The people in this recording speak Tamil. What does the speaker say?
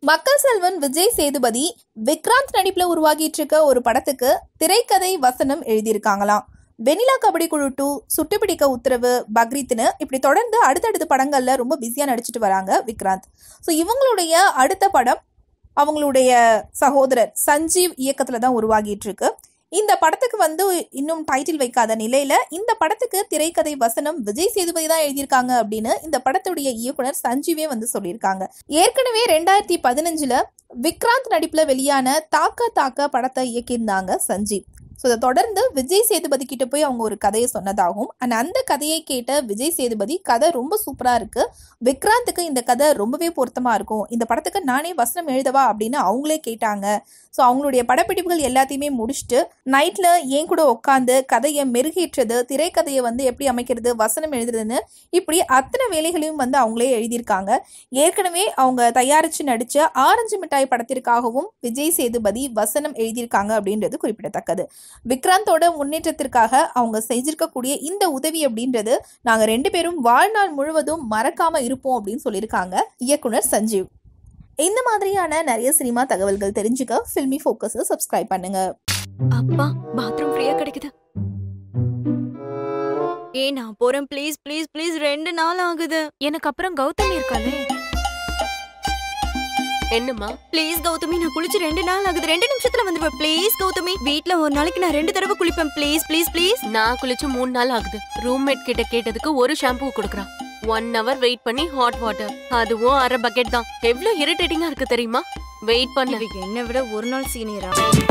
மக்கள் செல்வன் விஜய் சேதுபதி விக்ராந்த் நடிப்புல உருவாகிட்டு இருக்க ஒரு படத்துக்கு திரைக்கதை வசனம் எழுதியிருக்காங்களாம் வெனிலா கபடி குழு டூ சுட்டுப்பிடிக்க உத்தரவு பக்ரீத்னு இப்படி தொடர்ந்து அடுத்தடுத்த படங்கள்ல ரொம்ப பிஸியா நடிச்சிட்டு வராங்க விக்ராந்த் ஸோ இவங்களுடைய அடுத்த படம் அவங்களுடைய சகோதரர் சஞ்சீவ் இயக்கத்துல தான் உருவாகிட்டு இருக்கு இந்த படத்துக்கு வந்து இன்னும் டைட்டில் வைக்காத நிலையில இந்த படத்துக்கு திரைக்கதை வசனம் விஜய் சேதுபதி தான் எழுதியிருக்காங்க அப்படின்னு இந்த படத்துடைய இயக்குனர் சஞ்சீவே வந்து சொல்லியிருக்காங்க ஏற்கனவே ரெண்டாயிரத்தி பதினஞ்சுல விக்ராந்த் நடிப்புல வெளியான தாக்க தாக்க படத்தை இயக்கியிருந்தாங்க சஞ்சீவ் ஸோ இதை தொடர்ந்து விஜய் சேதுபதி கிட்ட போய் அவங்க ஒரு கதையை சொன்னதாகவும் அண்ட் அந்த கதையை கேட்ட விஜய் சேதுபதி கதை ரொம்ப சூப்பரா இருக்கு விக்ராந்துக்கு இந்த கதை ரொம்பவே பொருத்தமா இருக்கும் இந்த படத்துக்கு நானே வசனம் எழுதவா அப்படின்னு அவங்களே கேட்டாங்க ஸோ அவங்களுடைய படப்பிடிப்புகள் எல்லாத்தையுமே முடிச்சுட்டு நைட்ல ஏன் கூட உட்காந்து கதையை மெருகேற்றது திரைக்கதையை வந்து எப்படி அமைக்கிறது வசனம் எழுதுறதுன்னு இப்படி அத்தனை வேலைகளையும் வந்து அவங்களே எழுதியிருக்காங்க ஏற்கனவே அவங்க தயாரிச்சு நடிச்ச ஆரஞ்சு மிட்டாய் படத்திற்காகவும் விஜய் சேதுபதி வசனம் எழுதியிருக்காங்க அப்படின்றது குறிப்பிடத்தக்கது விக்ராந்தோட முன்னேற்றத்திற்காக அவங்க செஞ்சிருக்கக்கூடிய இந்த உதவி அப்படின்றது நாங்க ரெண்டு பேரும் வாழ்நாள் முழுவதும் மறக்காம இருப்போம் அப்படின்னு சொல்லியிருக்காங்க இயக்குனர் சஞ்சீவ் இந்த மாதிரியான நிறைய சினிமா தகவல்கள் தெரிஞ்சுக்க ஃபில்மி ஃபோக்கஸை சப்ஸ்கிரைப் பண்ணுங்க அப்பா பாத்ரூம் ஃப்ரீயா கிடைக்குது ஏ நான் போறேன் ப்ளீஸ் ப்ளீஸ் ப்ளீஸ் ரெண்டு நாள் ஆகுது எனக்கு அப்புறம் கௌதமி இருக்காளே என்னம்மா ப்ளீஸ் கௌதமி நான் குளிச்சு ரெண்டு நாள் ஆகுது ரெண்டு நிமிஷத்துல வந்துடுவேன் ப்ளீஸ் கௌதமி வீட்ல ஒரு நாளைக்கு நான் ரெண்டு தடவை குளிப்பேன் ப்ளீஸ் ப்ளீஸ் ப்ளீஸ் நான் குளிச்சு மூணு நாள் ஆகுது ரூம்மேட் கிட்ட கேட்டதுக்கு ஒரு ஷாம்பு கொடுக்குறான் ஒன் ஹவர் வெயிட் பண்ணி ஹாட் வாட்டர் அதுவும் அரை பக்கெட் தான் எவ்வளவு இரிட்டேட்டிங்கா இருக்கு தெரியுமா வெயிட் பண்ண இவங்க என்னை விட ஒரு நாள் சீனியரா